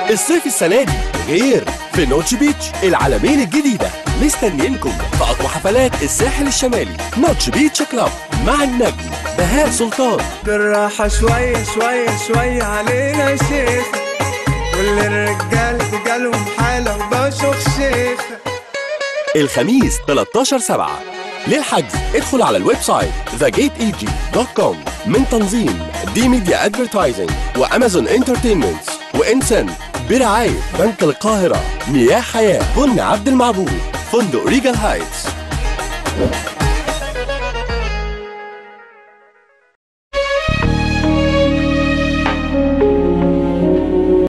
الصيف السنة دي غير في نوتش بيتش العالمين الجديدة مستنيينكم في أقوى حفلات الساحل الشمالي نوتش بيتش كلاب مع النجم بهاء سلطان بالراحة شوية شوية شوية علينا شيخ كل الرجال جالهم حالة وبشوف شيخ الخميس 13 7 للحجز ادخل على الويب سايت thegateeg.com من تنظيم دي ميديا ادفرتايزنج وامازون انترتينمنت وانسن برعاية بنك القاهرة مياه حياة بن عبد المعبود فندق ريجال هايتس